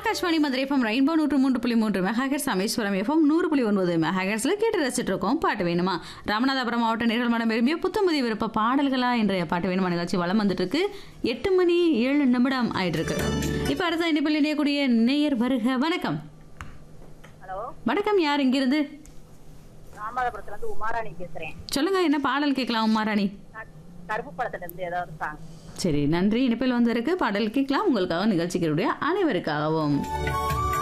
Akashvani Madurai FM rainbow நூற்று மூன்று புள்ளி மூன்று மெகாஹெட்ஸ் ராமேஸ்வரம் எஃப்எம் நூறு புள்ளி ஒன்பது மெகாஹெட்ஸ்ல கேட்டு ரசிச்சுட்டு இருக்கோம் பாட்டு வேணுமா ராமநாதபுரம் மாவட்ட நேர்கள் மனம் விரும்பிய புத்தமுதி விருப்ப பாடல்களா இன்றைய பாட்டு வேணுமா நிகழ்ச்சி வளம் வந்துட்டு இருக்கு எட்டு மணி ஏழு நிமிடம் ஆயிட்டு இருக்கு இப்போ அடுத்த இணைப்பில் இணையக்கூடிய நேயர் வருக வணக்கம் ஹலோ வணக்கம் யார் இங்கிருந்து ராமநாதபுரத்துல இருந்து உமாராணி பேசுறேன் சொல்லுங்க என்ன பாடல் கேட்கலாம் உமாராணி நான் கருப்பு படத்துல இருந்து ஏதாவது சாங் சரி நன்றி இணைப்பில் வந்திருக்கு பாடல் கேட்கலாம் உங்களுக்காக நிகழ்ச்சிகளுடைய அனைவருக்காகவும்